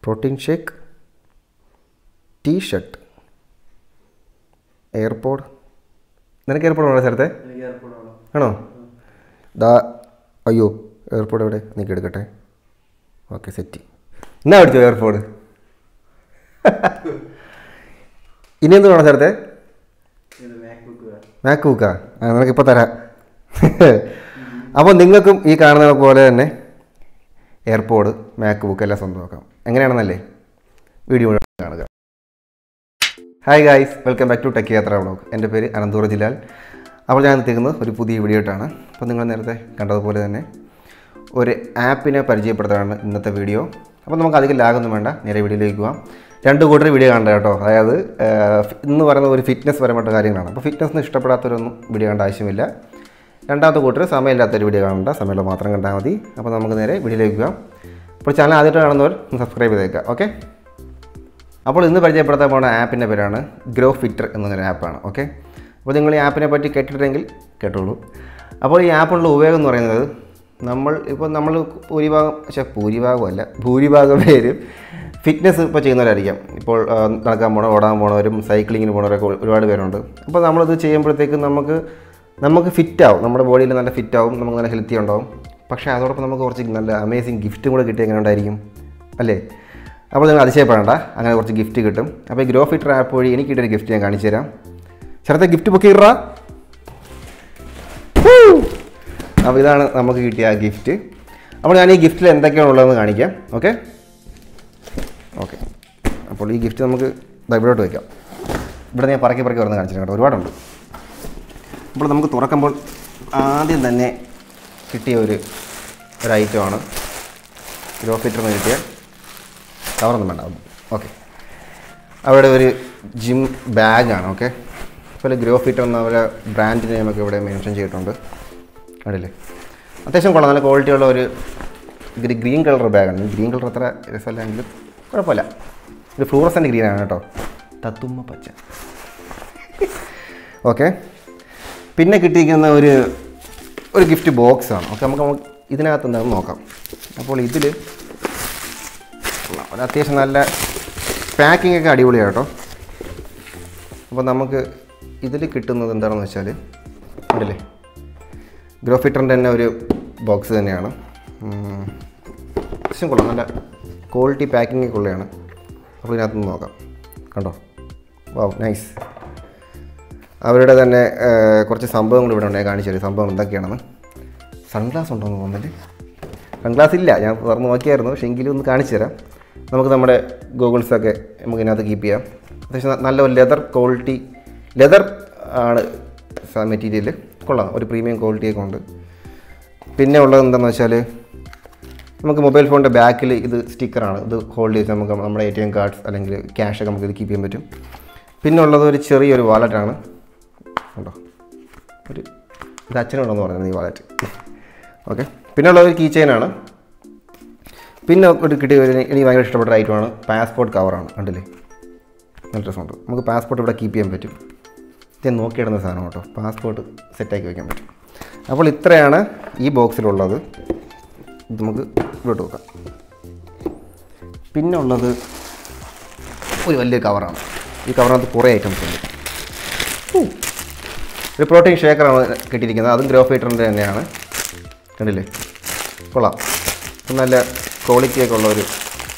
Protein shake T shirt airpod നിനക്ക് airpod വേണോ സ്ഥലത്തെ എനിക്ക് എയർപോർട്ട് വേണം ആണോ ദാ അയ്യോ എയർപോഡ് എവിടെ നീക്കി എടുക്കട്ടെ ഓക്കെ സെറ്റ് എന്നാ എടുത്തു എയർപോഡ് ഇനി എന്ത് വേണം സ്ഥലത്തെ ഇത് മാക്ബുക്ക് വേണം മാക്ക് ബുക്കാ ആ നിനക്കിപ്പോൾ തരാം അപ്പോൾ നിങ്ങൾക്കും ഈ കാണുന്ന പോലെ തന്നെ എയർപോഡ് മാക്ക് ബുക്ക് എല്ലാം സ്വന്തമാക്കാം എങ്ങനെയാണെന്നല്ലേ വീഡിയോ മുഴുവൻ കാണുക hi guys welcome back to tech Yatra vlog എൻ്റെ പേര് അനന്തപുരം ജിലാൽ അപ്പോൾ ഞാൻ എത്തിക്കുന്നത് ഒരു പുതിയ വീഡിയോ ആയിട്ടാണ് അപ്പോൾ നിങ്ങൾ നേരത്തെ കണ്ടതുപോലെ തന്നെ ഒരു ആപ്പിനെ പരിചയപ്പെടുത്താനാണ് ഇന്നത്തെ വീഡിയോ അപ്പോൾ നമുക്ക് അധികം ലാഗൊന്നും വേണ്ട നേരെ വീഡിയോയിലേക്ക് പോകാം രണ്ട് കൂട്ടർ വീഡിയോ കാണണ്ട കേട്ടോ അതായത് ആഹ്, ഇന്ന് പറയുന്ന ഒരു ഫിറ്റ്നസ് പരമായിട്ട് കാര്യങ്ങളാണ് അപ്പോൾ ഫിറ്റ്നസ്സിന് ഇഷ്ടപ്പെടാത്തവരൊന്നും വീഡിയോ കാണേണ്ട ആവശ്യമില്ല രണ്ടാമത്തെ കൂട്ടർ സമയമില്ലാത്തൊരു വീഡിയോ കാണണ്ട സമയമുള്ള മാത്രം കണ്ടാൽ മതി അപ്പോൾ നമുക്ക് നേരെ വീഡിയോയിലേക്ക് പോകാം അപ്പോൾ ചാനൽ ആദ്യമായിട്ട് കാണുന്നവർ ഒന്ന് സബ്സ്ക്രൈബ് ചെയ്തേക്കുക ഓക്കെ അപ്പോൾ ഇന്ന് പരിചയപ്പെടുത്താൻ പോകുന്ന ആപ്പിൻ്റെ പേരാണ് ഗ്രോ ഫിറ്റർ എന്നൊരു ആപ്പാണ് ഓക്കെ അപ്പോൾ നിങ്ങൾ ഈ ആപ്പിനെ പറ്റി കേട്ടിട്ടുണ്ടെങ്കിൽ കേട്ടോളൂ അപ്പോൾ ഈ ആപ്പുള്ള ഉപയോഗം എന്ന് പറയുന്നത് നമ്മൾ ഇപ്പോൾ നമ്മൾ ഭൂരിഭാഗം പക്ഷേ ഭൂരിഭാഗമല്ല ഭൂരിഭാഗം പേരും ഫിറ്റ്നസ് ഇപ്പോൾ ചെയ്യുന്നവരായിരിക്കാം ഇപ്പോൾ ആ, നടക്കാൻ പോണ ഓടാൻ പോണവരും സൈക്ലിങ്ങിന് പോണവരൊക്കെ ഒരുപാട് പേരുണ്ട് അപ്പോൾ നമ്മളിത് ചെയ്യുമ്പോഴത്തേക്ക് നമുക്ക് നമുക്ക് ഫിറ്റാവും നമ്മുടെ ബോഡിയിൽ നല്ല ഫിറ്റാവും നമുക്ക് നല്ല ഹെൽത്തി ഉണ്ടാവും പക്ഷേ അതോടൊപ്പം നമുക്ക് കുറച്ച് നല്ല അമേസിങ് ഗിഫ്റ്റും കൂടെ കിട്ടിയ എങ്ങനെ ഉണ്ടായിരിക്കും അല്ലേ അപ്പോൾ നിങ്ങൾ അതിശയപ്പെടേണ്ട അങ്ങനെ കുറച്ച് ഗിഫ്റ്റ് കിട്ടും അപ്പോൾ ഈ ഗ്രോ ഫിറ്റർ ആപ്പ് വഴി എനിക്ക് കിട്ടിയൊരു ഗിഫ്റ്റ് ഞാൻ കാണിച്ചു തരാം ചേർത്തെ ഗിഫ്റ്റ് ബുക്ക് ചെയ്യറാ അപ്പോൾ ഇതാണ് നമുക്ക് കിട്ടിയ ആ ഗിഫ്റ്റ് അപ്പോൾ ഞാൻ ഈ ഗിഫ്റ്റിൽ എന്തൊക്കെയാണ് ഉള്ളതെന്ന് കാണിക്കാം ഓക്കെ ഓക്കെ അപ്പോൾ ഈ ഗിഫ്റ്റ് നമുക്ക് ദാ ഇവിടോട്ട് വയ്ക്കാം ഇവിടെ ഞാൻ പറക്കി പറക്കി വരുന്ന കാണിച്ചു കേട്ടോ ഒരുപാടുണ്ട് അപ്പോൾ നമുക്ക് തുറക്കുമ്പോൾ ആദ്യം തന്നെ കിട്ടിയ ഒരു ഒരു ഐറ്റമാണ് ഗ്രോ ഫിറ്ററിന് കിട്ടിയ കവറൊന്നും വേണ്ട ഓക്കെ അവിടെ ഒരു ജിം ബാഗാണ് ഓക്കെ അതുപോലെ ഗ്രോ ഫിറ്റർ എന്ന അവരെ ബ്രാൻഡ് നെയിമൊക്കെ ഇവിടെ മെൻഷൻ ചെയ്തിട്ടുണ്ട് കണ്ടില്ലേ അത്യാവശ്യം കൊള്ളാം നല്ല ക്വാളിറ്റിയുള്ള ഒരു ഒരു ഗ്രീൻ കളർ ബാഗാണ് ഗ്രീൻ കളർ അത്ര രസമല്ലെങ്കിലും കുഴപ്പമില്ല ഒരു ഫ്ലൂറസൻ്റ് ഗ്രീൻ ആണ് കേട്ടോ തത്തുമ്മ പച്ച ഓക്കെ പിന്നെ കിട്ടിയിരിക്കുന്ന ഒരു ഒരു ഗിഫ്റ്റ് ബോക്സ് ആണ് ഓക്കെ നമുക്ക് നമുക്ക് ഇതിനകത്ത് എന്താണെന്ന് നോക്കാം അപ്പോൾ ഇതിൽ ഒരു അത്യാവശ്യം നല്ല പാക്കിംഗ് ഒക്കെ അടിപൊളിയാണ് കേട്ടോ അപ്പോൾ നമുക്ക് ഇതിൽ കിട്ടുന്നത് എന്താണെന്ന് വെച്ചാൽ ഉണ്ടല്ലേ ഗ്രോ ഫിറ്ററിൻ്റെ തന്നെ ഒരു ബോക്സ് തന്നെയാണ് ഉം. അത്യാവശ്യം കൊള്ളാം നല്ല ക്വാളിറ്റി പാക്കിംഗ് ഒക്കെ ഉള്ളതാണ് അപ്പോൾ ഇതിനകത്ത് നിന്ന് നോക്കാം കണ്ടോ വാവ് നൈസ് അവരുടെ തന്നെ ആ, കുറച്ച് സംഭവങ്ങൾ ഇവിടെ ഉണ്ട് ഞാൻ കാണിച്ചു തരാം സംഭവം എന്തൊക്കെയാണെന്ന് സൺഗ്ലാസ് ഉണ്ടോയെന്ന് തോന്നുന്നില്ലേ സൺഗ്ലാസ് ഇല്ല ഞാൻ തുറന്ന് നോക്കിയായിരുന്നു പക്ഷേ എങ്കിലും ഒന്ന് കാണിച്ചു തരാം നമുക്ക് നമ്മുടെ ഗൂഗിൾസൊക്കെ നമുക്ക് ഇതിനകത്ത് കീപ്പ് ചെയ്യാം അത്യാവശ്യം ന- നല്ല ഒരു ലെതർ ക്വാളിറ്റി ലെതർ ആണ് മെറ്റീരിയൽ കൊള്ളാം ഒരു പ്രീമിയം ക്വാളിറ്റിയൊക്കെ ഉണ്ട് പിന്നെ ഉള്ളത് എന്താണെന്ന് വെച്ചാൽ നമുക്ക് മൊബൈൽ ഫോണിൻ്റെ ബാക്കിൽ ഇത് സ്റ്റിക്കറാണ് ഇത് ഹോൾഡ് ചെയ്ത് നമുക്ക് നമ്മുടെ എ ടി എം കാർഡ്സ് അല്ലെങ്കിൽ ക്യാഷൊക്കെ നമുക്ക് ഇത് കീപ്പ് ചെയ്യാൻ പറ്റും പിന്നെ ഉള്ളത് ഒരു ചെറിയൊരു വാലറ്റാണ് ഉണ്ടോ ഒരു ഇത് അച്ഛനുണ്ടെന്ന് പറയുന്നത് ഈ വാലറ്റ് ഓക്കെ പിന്നെ ഉള്ളത് ഒരു കീ ചെയിനാണ് പിന്നെ ഒരു കിട്ടിയ ഒരു എനിക്ക് ഭയങ്കര ഇഷ്ടപ്പെട്ട ഒരു ഐറ്റമാണ് പാസ്പോർട്ട് കവറാണ് കണ്ടില്ലേ നല്ല രസമുണ്ട് നമുക്ക് പാസ്പോർട്ട് ഇവിടെ കീപ്പ് ചെയ്യാൻ പറ്റും ഇത് ഞാൻ നോക്കിയിടുന്ന സാധനം കേട്ടോ പാസ്പോർട്ട് സെറ്റാക്കി വയ്ക്കാൻ പറ്റും അപ്പോൾ ഇത്രയാണ് ഈ ബോക്സിലുള്ളത് ഇത് നമുക്ക് ഇവിടോട്ട് വെക്കാം പിന്നെ ഉള്ളത് ഒരു വലിയ കവറാണ് ഈ കവറിനകത്ത് കുറേ ഐറ്റംസ് ഉണ്ട് ഊ. ഒരു പ്രോട്ടീൻ ഷേക്കറാണ് കിട്ടിയിരിക്കുന്നത് അതും ഗ്രോ ഫൈറ്ററിൻ്റെ തന്നെയാണ് കണ്ടില്ലേ കൊള്ളാം ഇത് നല്ല ക്വാളിറ്റിയൊക്കെ ഉള്ള ഒരു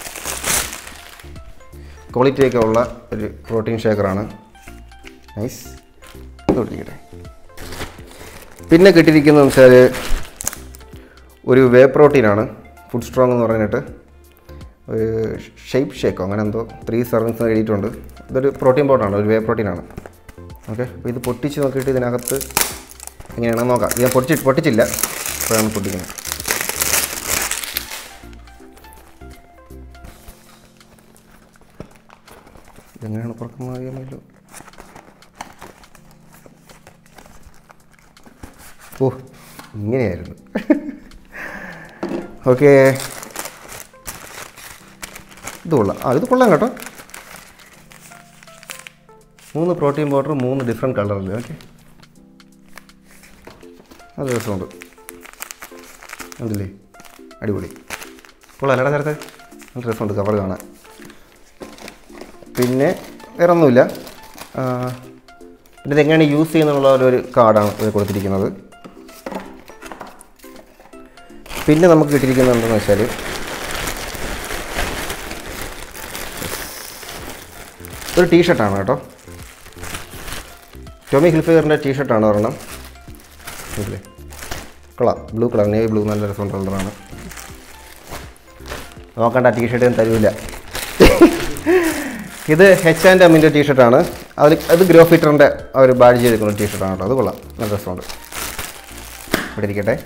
ക്വാളിറ്റിയൊക്കെ ഉള്ള ഒരു പ്രോട്ടീൻ ഷേക്കറാണ് നൈസ് ഇതോട്ടിരിക്കട്ടെ പിന്നെ കിട്ടിയിരിക്കുന്നതെന്ന് വെച്ചാൽ ഒരു വേ പ്രോട്ടീനാണ് ഫുഡ് സ്ട്രോങ് എന്ന് പറഞ്ഞിട്ട് ഒരു ഷേപ്പ് ഷേക്കോ അങ്ങനെ എന്തോ ത്രീ സർവീസ് എഴുതിയിട്ടുണ്ട് ഇതൊരു പ്രോട്ടീൻ പൗഡറാണ് ഒരു വേ പ്രോട്ടീനാണ് ഓക്കെ അപ്പോൾ ഇത് പൊട്ടിച്ച് നോക്കിയിട്ട് ഇതിനകത്ത് എങ്ങനെയാണെന്ന് നോക്കാം ഇത് ഞാൻ പൊട്ടിച്ച് പൊട്ടിച്ചില്ല അപ്പോഴാണ് പൊട്ടിക്കുന്നത് ഇതെങ്ങനെയാണ് പുറക്കുന്നത് അറിയാമല്ലോ ഓ ഇങ്ങനെയായിരുന്നു ഓക്കെ ഇത് കൊള്ളാം ആ ഇത് കൊള്ളാം കേട്ടോ മൂന്ന് പ്രോട്ടീൻ പൗഡർ മൂന്ന് ഡിഫറെൻറ്റ് കളറിൽ ഓക്കെ അത് രസമുണ്ട് ഉണ്ടല്ലേ അടിപൊളി കൊള്ളാം അല്ലടാ നേരത്തെ നല്ല രസമുണ്ട് കവർ കാണാൻ പിന്നെ വേറെ ഒന്നുമില്ല ആ, പിന്നെ ഇതെങ്ങനെയാണ് യൂസ് ചെയ്യുന്നുള്ള ഒരു കാർഡാണ് ഇത് കൊടുത്തിരിക്കുന്നത് പിന്നെ നമുക്ക് കിട്ടിയിരിക്കുന്നത് എന്താണെന്ന് വെച്ചാൽ ഒരു ടീഷർട്ടാണ് കേട്ടോ ടോമി ഹിൽഫിഗറിൻ്റെ ടീഷർട്ടാണ് ഒരെണ്ണം ഇല്ലേ കൊള്ളാം ബ്ലൂ കളർ നേവി ബ്ലൂ നല്ല രസം കളറാണ് നോക്കണ്ട ടീഷർട്ട് ഞാൻ തരൂല ഇത് എച്ച് ആൻഡ് എമ്മിൻ്റെ ടീഷർട്ടാണ് അതിൽ അത് ഗ്രോ ഫിറ്ററിൻ്റെ ഒരു ബാഡ്ജ് ചെയ്തിരിക്കുന്ന ടീഷർട്ടാണ് കേട്ടോ അത് കൊള്ളാം നല്ല രസമുണ്ട് ഇവിടെ ഇരിക്കട്ടെ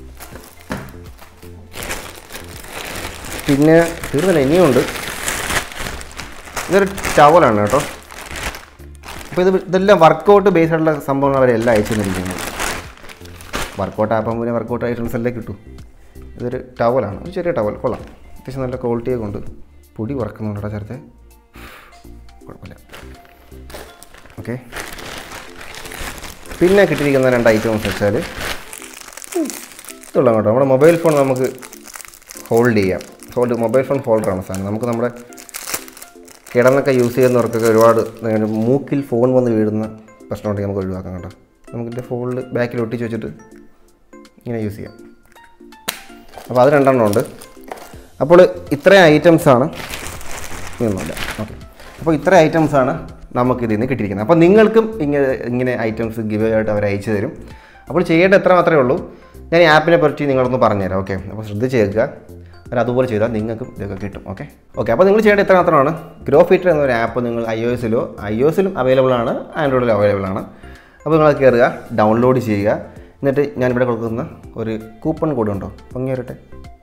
പിന്നെ തീർന്നില്ല ഇനിയുണ്ട് ഇതൊരു ടവലാണ് കേട്ടോ അപ്പോൾ ഇത് ഇതെല്ലാം വർക്കൗട്ട് ബേസ്ഡ് ആയിട്ടുള്ള സംഭവങ്ങൾ അവരെല്ലാം അയച്ചു തന്നിരിക്കുന്നത് വർക്കൗട്ട് ആപ്പം പിന്നെ വർക്കൗട്ട് ഐറ്റംസ് എല്ലാം കിട്ടും ഇതൊരു ടവലാണ് ഒരു ചെറിയ ടവൽ കൊള്ളാം അത്യാവശ്യം നല്ല ക്വാളിറ്റിയൊക്കെ ഉണ്ട് പൊടി വറക്കുന്നുണ്ട് കേട്ടോ ചേർത്ത് കുഴപ്പമില്ല ഓക്കെ പിന്നെ കിട്ടിയിരിക്കുന്ന രണ്ട് ഐറ്റംസ് വെച്ചാൽ ഇതുള്ള കേട്ടോ നമ്മുടെ മൊബൈൽ ഫോൺ നമുക്ക് ഹോൾഡ് ചെയ്യാം ഹോൾഡ് മൊബൈൽ ഫോൺ ഹോൾഡറാണ് സാധനം നമുക്ക് നമ്മുടെ കിടന്നൊക്കെ യൂസ് ചെയ്യുന്നവർക്കൊക്കെ ഒരുപാട് നേരം മൂക്കിൽ ഫോൺ വന്ന് വീഴുന്ന പ്രശ്നമുണ്ടെങ്കിൽ നമുക്ക് ഒഴിവാക്കാം കേട്ടോ നമുക്കിൻ്റെ ഫോണിൽ ബാക്കിൽ ഒട്ടിച്ച് വെച്ചിട്ട് ഇങ്ങനെ യൂസ് ചെയ്യാം അപ്പോൾ അത് രണ്ടെണ്ണം ഉണ്ട് അപ്പോൾ ഇത്രയും ഐറ്റംസാണ് ഒന്നുമില്ല ഓക്കെ അപ്പോൾ ഇത്ര ഐറ്റംസാണ് നമുക്ക് ഇതിൽ നിന്ന് കിട്ടിയിരിക്കുന്നത് അപ്പോൾ നിങ്ങൾക്കും ഇങ്ങനെ ഇങ്ങനെ ഐറ്റംസ് ഗിവ് ആയിട്ട് അവർ അയച്ചു തരും അപ്പോൾ ചെയ്യേണ്ട എത്ര മാത്രമേ ഉള്ളൂ ഞാൻ ഈ ആപ്പിനെ പറ്റി നിങ്ങളൊന്ന് പറഞ്ഞുതരാം ഓക്കെ അപ്പോൾ ശ്രദ്ധിച്ച് കേൾക്കുക അവർ അതുപോലെ ചെയ്താൽ നിങ്ങൾക്കും ഇതൊക്കെ കിട്ടും ഓക്കെ ഓക്കെ അപ്പോൾ നിങ്ങൾ ചെയ്യേണ്ട എത്ര മാത്രമാണ് ഗ്രോ ഫീറ്റർ എന്നൊരു ആപ്പ് നിങ്ങൾ ഐ ഒ എസിലോ ഐ ഒ എസിലും അവൈലബിൾ ആണ് ആൻഡ്രോയിഡിലും അവൈലബിൾ ആണ് അപ്പോൾ നിങ്ങൾ കയറുക ഡൗൺലോഡ് ചെയ്യുക എന്നിട്ട് ഞാനിവിടെ കൊടുക്കുന്ന ഒരു കൂപ്പൺ കോഡ് ഉണ്ടോ പൊങ്ങി വരട്ടെ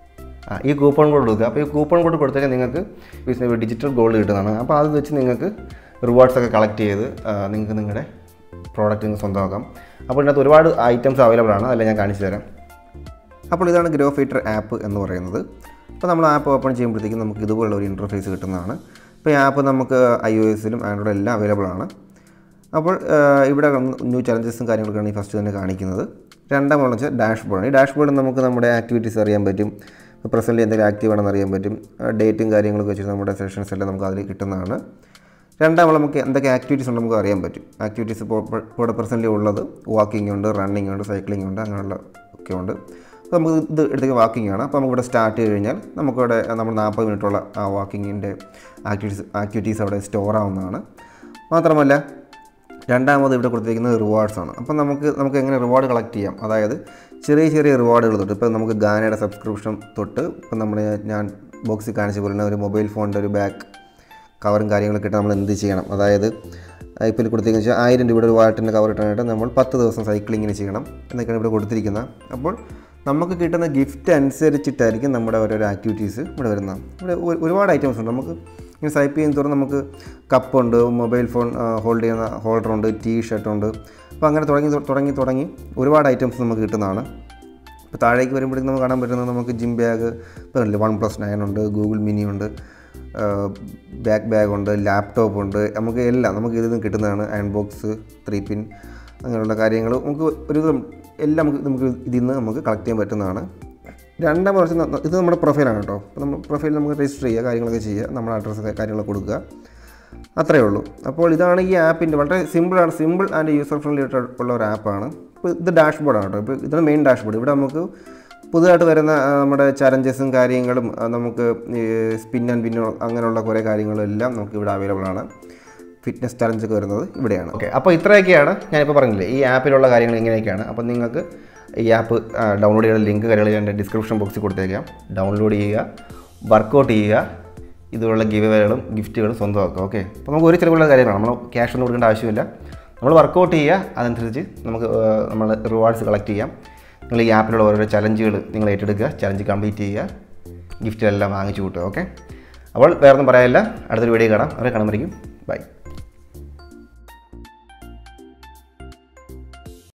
ആ ഈ കൂപ്പൺ കോഡ് കൊടുക്കുക അപ്പോൾ ഈ കൂപ്പൺ കോഡ് കൊടുത്തു കഴിഞ്ഞാൽ നിങ്ങൾക്ക് ഡിജിറ്റൽ ഗോൾഡ് കിട്ടുന്നതാണ് അപ്പോൾ അത് വെച്ച് നിങ്ങൾക്ക് റിവാർഡ്സ് ഒക്കെ കളക്ട് ചെയ്ത് ആ, നിങ്ങൾക്ക് നിങ്ങളുടെ പ്രോഡക്റ്റ് നിങ്ങൾക്ക് സ്വന്തമാക്കാം അപ്പോൾ ഇതിനകത്ത് ഒരുപാട് ഐറ്റംസ് അവൈലബിൾ ആണ് അതെല്ലാം ഞാൻ കാണിച്ചു തരാം അപ്പോൾ ഇതാണ് ഗ്രോ ഫീറ്റർ ആപ്പ് എന്ന് പറയുന്നത് അപ്പോൾ നമ്മൾ ആപ്പ് ഓപ്പൺ ചെയ്യുമ്പോഴത്തേക്കും നമുക്ക് ഇതുപോലുള്ള ഒരു ഇൻ്റർഫേസ് കിട്ടുന്നതാണ് അപ്പോൾ ഈ ആപ്പ് നമുക്ക് ഐ ഒ എസിലും ആൻഡ്രോയിഡ് എല്ലാം അവൈലബിൾ ആണ് അപ്പോൾ ആ, ഇവിടെ ന്യൂ ചലഞ്ചസും കാര്യങ്ങളൊക്കെയാണ് ഈ ഫസ്റ്റ് തന്നെ കാണിക്കുന്നത് രണ്ടാമെന്ന് വെച്ചാൽ ഡാഷ്ബോർഡാണ് ഈ ഡാഷ്ബോർഡിൽ നമുക്ക് നമ്മുടെ ആക്ടിവിറ്റീസ് അറിയാൻ പറ്റും ഇപ്പോൾ പ്രസൻറ്റ്ലി എന്തെങ്കിലും ആക്റ്റീവ് ആണെന്ന് അറിയാൻ പറ്റും ഡേറ്റും കാര്യങ്ങളൊക്കെ വെച്ചിട്ട് നമ്മുടെ സെഷൻസ് എല്ലാം നമുക്ക് അതിൽ കിട്ടുന്നതാണ് രണ്ടാമത് നമുക്ക് എന്തൊക്കെ ആക്ടിവിറ്റീസ് ഉണ്ട് നമുക്ക് അറിയാൻ പറ്റും ആക്ടിവിറ്റീസ് ഇപ്പോൾ ഇവിടെ പ്രസൻറ്റ്ലി ഉള്ളത് വാക്കിംഗ് ഉണ്ട് റണ്ണിങ് ഉണ്ട് സൈക്ലിംഗ് ഉണ്ട് അങ്ങനെയുള്ള ഒക്കെ ഉണ്ട് അപ്പോൾ നമുക്ക് ഇത് എടുത്തേക്ക് വാക്കിംഗ് ആണ് അപ്പോൾ നമുക്ക് ഇവിടെ സ്റ്റാർട്ട് ചെയ്ത് കഴിഞ്ഞാൽ നമുക്കിവിടെ നമ്മൾ നാൽപ്പത് മിനിറ്റുള്ള ആ വാക്കിങ്ങിൻ്റെ ആക്ടിവിറ്റീസ് ആക്ടിവിറ്റീസ് അവിടെ സ്റ്റോർ ആവുന്നതാണ് മാത്രമല്ല രണ്ടാമത് ഇവിടെ കൊടുത്തിരിക്കുന്നത് റിവാർഡ്സ് ആണ് അപ്പം നമുക്ക് നമുക്ക് എങ്ങനെ റിവാർഡ് കളക്ട് ചെയ്യാം അതായത് ചെറിയ ചെറിയ റിവാർഡുകൾ തൊട്ട് ഇപ്പോൾ നമുക്ക് ഗാനയുടെ സബ്സ്ക്രിപ്ഷൻ തൊട്ട് ഇപ്പം നമ്മൾ ഞാൻ ബോക്സിൽ കാണിച്ച പോലെ തന്നെ ഒരു മൊബൈൽ ഫോണിൻ്റെ ഒരു ബാക്ക് കവറും കാര്യങ്ങളൊക്കെ ഇട്ട് നമ്മൾ എന്ത് ചെയ്യണം അതായത് ഇപ്പോൾ ഇതിൽ കൊടുത്തിരിക്കുന്ന വെച്ചാൽ ആയിരം രൂപയുടെ ഒരു വാട്ടിൻ്റെ കവർ ഇട്ടാനായിട്ട് നമ്മൾ പത്ത് ദിവസം സൈക്ലിങ്ങിന് ചെയ്യണം എന്നൊക്കെയാണ് ഇവിടെ കൊടുത്തിരിക്കുന്നത് അപ്പോൾ നമുക്ക് കിട്ടുന്ന ഗിഫ്റ്റ് അനുസരിച്ചിട്ടായിരിക്കും നമ്മുടെ ഓരോരോ ആക്ടിവിറ്റീസ് ഇവിടെ വരുന്നത് ഇവിടെ ഒരു- ഒരുപാട് ഐറ്റംസ് ഉണ്ട് നമുക്ക് ഇങ്ങനെ സ്വൈപ്പ് ചെയ്യുന്ന തോറും നമുക്ക് കപ്പുണ്ട് മൊബൈൽ ഫോൺ ഹോൾഡ് ചെയ്യുന്ന ഹോൾഡറുണ്ട് ടീ ഷർട്ടുണ്ട് അപ്പോൾ അങ്ങനെ തുടങ്ങി തുടങ്ങി തുടങ്ങി ഒരുപാട് ഐറ്റംസ് നമുക്ക് കിട്ടുന്നതാണ് ഇപ്പോൾ താഴേക്ക് വരുമ്പോഴേക്കും നമുക്ക് കാണാൻ പറ്റുന്നത് നമുക്ക് ജിം ബാഗ് ഇപ്പോൾ കണ്ടില്ലേ വൺ പ്ലസ് നയൻ ഉണ്ട് ഗൂഗിൾ മിനി ഉണ്ട് ബാക്ക് ബാഗ് ഉണ്ട് ലാപ്ടോപ്പ് ഉണ്ട് നമുക്ക് എല്ലാം നമുക്ക് ഇതിൽ നിന്ന് കിട്ടുന്നതാണ് അയൺ ബോക്സ് ത്രീ പിൻ അങ്ങനെയുള്ള കാര്യങ്ങൾ നമുക്ക് ഒരു വിധം എല്ലാം നമുക്ക് നമുക്ക് ഇതിൽ നിന്ന് നമുക്ക് കളക്ട് ചെയ്യാൻ പറ്റുന്നതാണ് രണ്ടാം വർഷം ഇത് നമ്മുടെ പ്രൊഫൈലാണ് കേട്ടോ അപ്പോൾ നമ്മൾ പ്രൊഫൈൽ നമുക്ക് രജിസ്റ്റർ ചെയ്യുക കാര്യങ്ങളൊക്കെ ചെയ്യുക നമ്മുടെ അഡ്രസ്സ് കാര്യങ്ങളൊക്കെ കൊടുക്കുക അത്രയേ ഉള്ളൂ അപ്പോൾ ഇതാണ് ഈ ആപ്പിൻ്റെ വളരെ സിമ്പിളാണ് സിമ്പിൾ ആൻഡ് യൂസർ ഫ്രണ്ട്ലി ആയിട്ടുള്ള ഒരു ആപ്പാണ് ഇപ്പോൾ ഇത് ഡാഷ്ബോർഡാണ് കേട്ടോ ഇപ്പോൾ ഇതാണ് മെയിൻ ഡാഷ്ബോർഡ് ഇവിടെ നമുക്ക് പുതുതായിട്ട് വരുന്ന ആ, നമ്മുടെ ചലഞ്ചസും കാര്യങ്ങളും ആ, നമുക്ക് സ്പിൻ ആൻഡ് പിന്നോ അങ്ങനെയുള്ള കുറേ കാര്യങ്ങളും എല്ലാം നമുക്ക് ഇവിടെ അവൈലബിൾ ആണ് ഫിറ്റ്നസ് ചലഞ്ച് ഒക്കെ വരുന്നത് ഇവിടെയാണ് ഓക്കെ അപ്പോൾ ഇത്രയൊക്കെയാണ് ഞാനിപ്പോൾ പറഞ്ഞില്ലേ ഈ ആപ്പിലുള്ള കാര്യങ്ങൾ ഇങ്ങനെയൊക്കെയാണ് അപ്പോൾ നിങ്ങൾക്ക് ഈ ആപ്പ് ഡൗൺലോഡ് ചെയ്യുന്ന ലിങ്ക് കാര്യങ്ങൾ ഞാൻ ഡിസ്ക്രിപ്ഷൻ ബോക്സിൽ കൊടുത്തേക്കാം ഡൗൺലോഡ് ചെയ്യുക വർക്കൗട്ട് ചെയ്യുക ഇതുപോലുള്ള ഗിവേകളും ഗിഫ്റ്റുകളും സ്വന്തമാക്കുക ഓക്കെ അപ്പോൾ നമുക്ക് ഒരു ചിലവുള്ള കാര്യമാണ് നമ്മൾ ക്യാഷ് ഒന്നും കൊടുക്കേണ്ട ആവശ്യമില്ല നമ്മൾ വർക്കൗട്ട് ചെയ്യുക അതനുസരിച്ച് നമുക്ക് ആ, നമ്മൾ റിവാർഡ്സ് കളക്ട് ചെയ്യാം നിങ്ങൾ ഈ ആപ്പിലുള്ള ഓരോരോ ചലഞ്ചുകൾ നിങ്ങൾ ഏറ്റെടുക്കുക ചലഞ്ച് കംപ്ലീറ്റ് ചെയ്യുക ഗിഫ്റ്റുകളെല്ലാം വാങ്ങിച്ചു കൂട്ടുക ഓക്കെ അപ്പോൾ വേറൊന്നും പറയാനില്ല അടുത്തൊരു വീഡിയോ കാണാം അവരെ കാണുമ്പോഴേക്കും ബൈ